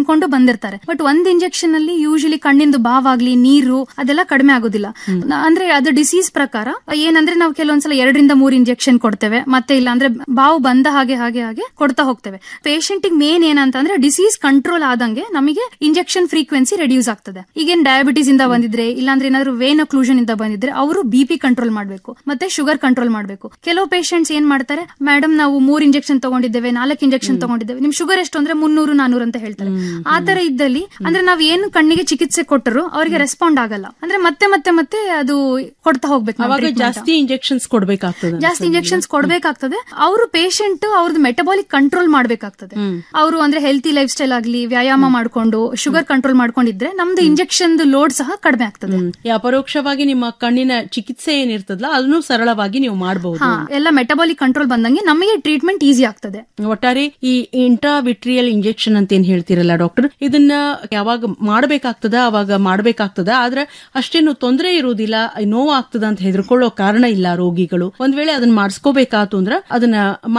ಅನ್ಕೊಂಡು ಬಂದಿರ್ತಾರೆ ಬಟ್ ಒಂದ್ ಇಂಜೆಕ್ಷನ್ ಅಲ್ಲಿ ಯೂಶಲಿ ಕಣ್ಣಿಂದು ಬಾವಾಗ್ಲಿ ನೀರು ಅದೆಲ್ಲ ಕಡಿಮೆ ಆಗೋದಿಲ್ಲ ನ- ಅಂದ್ರೆ ಅದು ಡಿಸೀಸ್ ಪ್ರಕಾರ ಏನಂದ್ರೆ ನಾವು ಕೆಲವೊಂದ್ಸಲ ಎರಡರಿಂದ ಮೂರ್ ಇಂಜೆಕ್ಷನ್ ಕೊಡ್ತೇವೆ ಮತ್ತೆ ಇಲ್ಲ ಅಂದ್ರೆ ಬಾವು ಬಂದ ಹಾಗೆ ಹಾಗೆ ಹಾಗೆ ಕೊಡ್ತಾ ಹೋಗ್ತೇವೆ ಪೇಷಂಟ್ ಮೇನ್ ಏನಂತಂದ್ರೆ ಡಿಸೀಸ್ ಕಂಟ್ರೋಲ್ ಆದಂಗೆ ನಮಗೆ ಇಂಜೆಕ್ಷನ್ ಫ್ರೀಕ್ವೆನ್ಸಿ ರೆಡ್ಯೂಸ್ ಆಗ್ತದೆ ಈಗೇನ್ ಡಯಾಬಿಟೀಸ್ ಇಂದ ಬಂದಿದ್ರೆ ಇಲ್ಲಾಂದ್ರೆ ಏನಾದ್ರು ವೇನ್ ಒಕ್ಲೂಷನ್ ಇಂದ ಬಂದಿದ್ರೆ ಅವರು ಬಿ ಪಿ ಕಂಟ್ರೋಲ್ ಮಾಡಬೇಕು ಮತ್ತೆ ಶುಗರ್ ಕಂಟ್ರೋಲ್ ಮಾಡಬೇಕು ಕೆಲವು ಪೇಷಂಟ್ಸ್ ಏನ್ ಮಾಡ್ತಾರೆ ಮೇಡಮ್ ನಾವು ಮೂರ್ ಇಂಜೆಕ್ಷನ್ ತಗೊಂಡಿದ್ದೇವೆ ನಾಲ್ಕು ಇಂಜೆಕ್ಷನ್ ತಗೊಂಡಿದ್ದೇವೆ ನಿಮ್ ಶುಗರ್ ಎಷ್ಟು ಅಂದ್ರೆ ಮುನ್ನೂರು ನಾನೂರು ಅಂತ ಹೇಳ್ತಾರೆ ಆ ತರ ಇದ್ದಲ್ಲಿ ಅಂದ್ರೆ ನಾವ್ ಏನು ಕಣ್ಣಿಗೆ ಚಿಕಿತ್ಸೆ ಕೊಟ್ಟರು ಅವರಿಗೆ ರೆಸ್ಪಾಂಡ್ ಆಗಲ್ಲ ಅಂದ್ರೆ ಮತ್ತೆ ಮತ್ತೆ ಮತ್ತೆ ಅದು ಕೊಡ್ತಾ ಹೋಗ್ಬೇಕು ನಾವು ಅವಾಗ treatment. ಜಾಸ್ತಿ ಇಂಜೆಕ್ಷನ್ಸ್ ಕೊಡ್ಬೇಕಾಗ್ತದೆ ಜಾಸ್ತಿ ಇಂಜೆಕ್ಷನ್ಸ್ ಕೊಡ್ಬೇಕಾಗ್ತದೆ ಅವರು ಪೇಷಂಟ್ ಅವ್ರದ್ದು ಮೆಟಬಾಲಿಕ್ ಕಂಟ್ರೋಲ್ ಮಾಡ್ಬೇಕಾಗ್ತದೆ ಅವರು ಅಂದ್ರೆ ಹೆಲ್ತಿ ಲೈಫ್ ಸ್ಟೈಲ್ ಆಗ್ಲಿ ವ್ಯಾಯಾಮ ಮಾಡ್ಕೊಂಡು ಶುಗರ್ ಕಂಟ್ರೋಲ್ ಮಾಡ್ಕೊಂಡಿದ್ರೆ ನಮ್ದು ಇಂಜೆಕ್ಷನ್ ಲೋಡ್ ಸಹ ಕಡಿಮೆ ಆಗ್ತದೆ ಈ ಅಪರೋಕ್ಷವಾಗಿ ನಿಮ್ಮ ಕಣ್ಣಿನ ಚಿಕಿತ್ಸೆ ಏನಿರ್ತದಲ್ಲ ಅದನ್ನು ಸರಳವಾಗಿ ನೀವು ಮಾಡಬಹುದು ಹಾ ಎಲ್ಲ ಮೆಟಬಾಲಿಕ್ ಕಂಟ್ರೋಲ್ ಬಂದಂಗೆ ನಮಗೆ ಟ್ರೀಟ್ಮೆಂಟ್ ಈಸಿ ಆಗ್ತದೆ ಒಟ್ಟಾರೆ ಈ ಇಂಟ್ರಾವಿಟ್ರಿಯಲ್ ಇಂಜೆಕ್ಷನ್ ಅಂತ ಏನ್ ಹೇಳ್ತಿರಲ್ಲ ಡಾಕ್ಟರ್ ಇದನ್ನ ಯಾವಾಗ ಮಾಡಬೇಕಾಗ್ತದ ಅವಾಗ ಮಾಡಬೇಕಾಗ್ತದ ಆದ್ರೆ ಅಷ್ಟೇನು ತೊಂದರೆ ಇರುವುದಿಲ್ಲ ನೋವು ಆಗ್ತದ ಅಂತ ಹೆದರ್ಕೊಳ್ಳೋ ಕಾರಣ ಇಲ್ಲ ರೋಗಿಗಳು ಒಂದ್ ವೇಳೆ ಅದನ್ನ ಮಾಡಿಸ್ಕೋಬೇಕಾತು ಅಂದ್ರ ಅದನ್ನ